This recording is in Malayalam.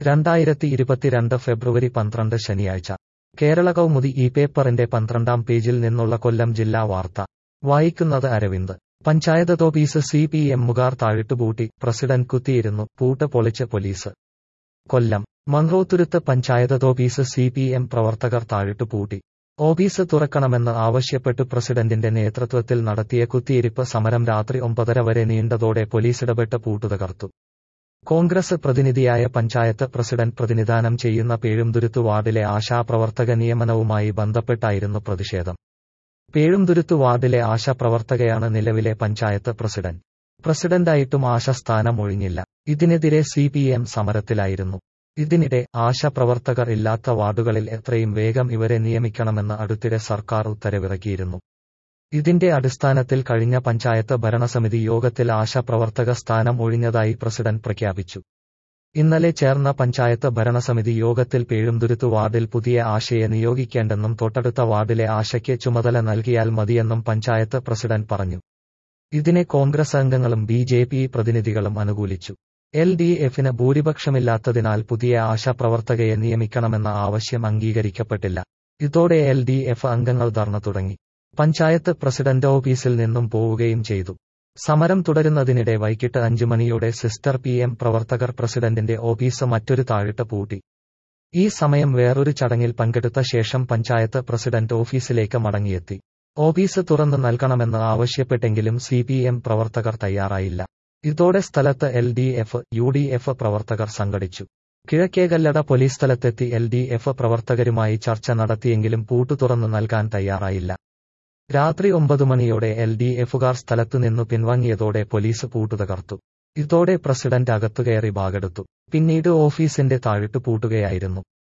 രണ്ടായിരത്തി ഇരുപത്തിരണ്ട് ഫെബ്രുവരി പന്ത്രണ്ട് ശനിയാഴ്ച കേരള കൗമുദി ഈ പേപ്പറിന്റെ പന്ത്രണ്ടാം പേജിൽ നിന്നുള്ള കൊല്ലം ജില്ലാ വാർത്ത വായിക്കുന്നത് Aravind panchayat office C P എമ്മുകാർ താഴിട്ടുപൂട്ടി പ്രസിഡന്റ് കുത്തിയിരുന്നു പൂട്ട് പൊളിച്ച് police Kollam Munroethuruthu panchayat office C P M പ്രവർത്തകർ താഴിട്ടുപൂട്ടി ഓഫീസ് തുറക്കണമെന്ന് ആവശ്യപ്പെട്ട് പ്രസിഡന്റിന്റെ നേതൃത്വത്തിൽ നടത്തിയ കുത്തിയിരിപ്പ് സമരം രാത്രി ഒമ്പതര വരെ നീണ്ടതോടെ പോലീസിടപെട്ട് പൂട്ടുതകർത്തു കോൺഗ്രസ് പ്രതിനിധിയായ പഞ്ചായത്ത് പ്രസിഡന്റ് പ്രതിനിധാനം ചെയ്യുന്ന പേഴുംതുരുത്തു വാർഡിലെ ആശാപ്രവർത്തക നിയമനവുമായി ബന്ധപ്പെട്ടായിരുന്നു പ്രതിഷേധം പേഴുംതുരുത്തു വാർഡിലെ ആശാപ്രവർത്തകയാണ് നിലവിലെ പഞ്ചായത്ത് പ്രസിഡന്റ് പ്രസിഡന്റായിട്ടും ആശ സ്ഥാനം ഒഴിഞ്ഞില്ല ഇതിനെതിരെ സി പി എം സമരത്തിലായിരുന്നു ഇതിനിടെ ആശാപ്രവർത്തകർ ഇല്ലാത്ത വാർഡുകളിൽ എത്രയും വേഗം ഇവരെ നിയമിക്കണമെന്ന് അടുത്തിടെ സർക്കാർ ഉത്തരവിറക്കിയിരുന്നു ഇതിന്റെ അടിസ്ഥാനത്തിൽ കഴിഞ്ഞ പഞ്ചായത്ത് ഭരണസമിതി യോഗത്തിൽ ആശാപ്രവർത്തക സ്ഥാനം ഒഴിഞ്ഞതായി പ്രസിഡന്റ് പ്രഖ്യാപിച്ചു ഇന്നലെ ചേർന്ന പഞ്ചായത്ത് ഭരണസമിതി യോഗത്തിൽ പേഴുംതുരുത്തു വാർഡിൽ പുതിയ ആശയെ നിയോഗിക്കേണ്ടെന്നും തൊട്ടടുത്ത വാർഡിലെ ആശയ്ക്ക് ചുമതല നൽകിയാൽ മതിയെന്നും പഞ്ചായത്ത് പ്രസിഡന്റ് പറഞ്ഞു ഇതിനെ കോൺഗ്രസ് അംഗങ്ങളും ബി ജെ പി പ്രതിനിധികളും അനുകൂലിച്ചു എൽ ഡി എഫിന് ഭൂരിപക്ഷമില്ലാത്തതിനാൽ പുതിയ ആശാപ്രവർത്തകയെ നിയമിക്കണമെന്ന ആവശ്യം അംഗീകരിക്കപ്പെട്ടില്ല ഇതോടെ എൽ ഡി എഫ് അംഗങ്ങൾ ധർണ തുടങ്ങി പഞ്ചായത്ത് പ്രസിഡന്റ് ഓഫീസിൽ നിന്നും പോവുകയും ചെയ്തു സമരം തുടരുന്നതിനിടെ വൈകിട്ട് അഞ്ചു മണിയോടെ സിസ്റ്റർ പി എം പ്രവർത്തകർ പ്രസിഡന്റിന്റെ ഓഫീസ് മറ്റൊരു താഴിട്ട് പൂട്ടി ഈ സമയം വേറൊരു ചടങ്ങിൽ പങ്കെടുത്ത ശേഷം പഞ്ചായത്ത് പ്രസിഡന്റ് ഓഫീസിലേക്ക് മടങ്ങിയെത്തി ഓഫീസ് തുറന്നു നൽകണമെന്ന് ആവശ്യപ്പെട്ടെങ്കിലും സി പി എം പ്രവർത്തകർ തയ്യാറായില്ല ഇതോടെ സ്ഥലത്ത് L D F U D F പ്രവർത്തകർ സംഘടിച്ചു കിഴക്കേകല്ലട പോലീസ് സ്ഥലത്തെത്തി എൽ ഡി എഫ് പ്രവർത്തകരുമായി ചർച്ച നടത്തിയെങ്കിലും പൂട്ടു തുറന്നു നൽകാൻ തയ്യാറായില്ല രാത്രി ഒമ്പത് മണിയോടെ എൽ ഡി എഫുകാർ സ്ഥലത്തുനിന്നു പിൻവാങ്ങിയതോടെ പോലീസ് പൂട്ടുതകർത്തു ഇതോടെ പ്രസിഡന്റ് അകത്തുകയറി ഭാഗെടുത്തു പിന്നീട് ഓഫീസിന്റെ താഴിട്ട് പൂട്ടുകയായിരുന്നു